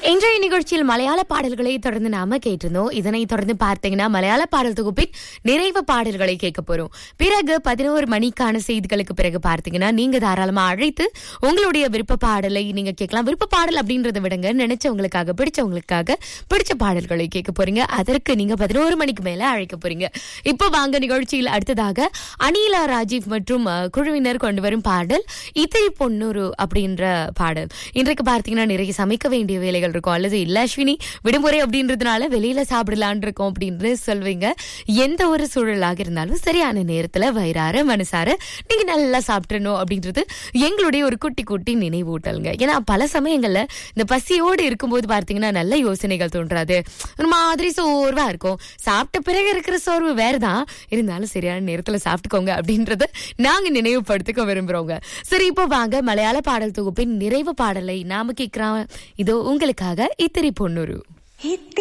இன்றைய நிகழ்ச்சியில் மலையாள பாடல்களை தொடர்ந்து நாம கேட்டிருந்தோம் இதனை தொடர்ந்து பார்த்தீங்கன்னா மலையாள பாடல் தொகுப்பின் நிறைவு பாடல்களை கேட்க போறோம் பிறகு பதினோரு மணிக்கான செய்திகளுக்கு பிறகு பார்த்தீங்கன்னா நீங்க தாராளமா அழைத்து உங்களுடைய விருப்ப பாடலை நீங்க கேட்கலாம் விருப்ப பாடல் அப்படின்றத விடுங்க நினைச்சவங்களுக்காக பிடிச்சவங்களுக்காக பிடிச்ச பாடல்களை கேட்க போறீங்க அதற்கு நீங்க பதினோரு மணிக்கு மேல அழைக்க போறீங்க இப்போ வாங்க நிகழ்ச்சியில் அடுத்ததாக அனிலா ராஜீவ் மற்றும் அஹ், குழுவினர் கொண்டு வரும் பாடல் இத்திரி பொன்னூரு அப்படின்ற பாடல் இன்றைக்கு பார்த்தீங்கன்னா நிறைய சமைக்க வேண்டிய வேலைகள் இருக்கும் அல்லது இல்ல அஸ்வினி விடுமுறை அப்படின்றதுனால வெளியில சாப்பிடலான் இருக்கோம் அப்படின்னு சொல்வீங்க எந்த ஒரு சூழலாக இருந்தாலும் சரியான நேரத்துல வயிறார மனசார நீங்க நல்லா சாப்பிடணும் அப்படின்றது எங்களுடைய ஒரு குட்டி குட்டி நினைவூட்டலுங்க ஏன்னா பல சமயங்கள்ல இந்த பசியோடு இருக்கும்போது பார்த்தீங்கன்னா நல்ல யோசனைகள் தோன்றாது ஒரு மாதிரி சோர்வா இருக்கும் சாப்பிட்ட பிறகு இருக்கிற சோர்வு வேறதான் இருந்தாலும் சரியான நேரத்துல சாப்பிட்டுக்கோங்க அப்படின்றத நாங்க நினைவுபடுத்திக்க விரும்புறோங்க சரி இப்போ வாங்க மலையாள பாடல் தொகுப்பின் நிறைவு பாடலை நாம கேட்கிறோம் இதோ உங்களுக்காக இத்திரி பொன்னுரு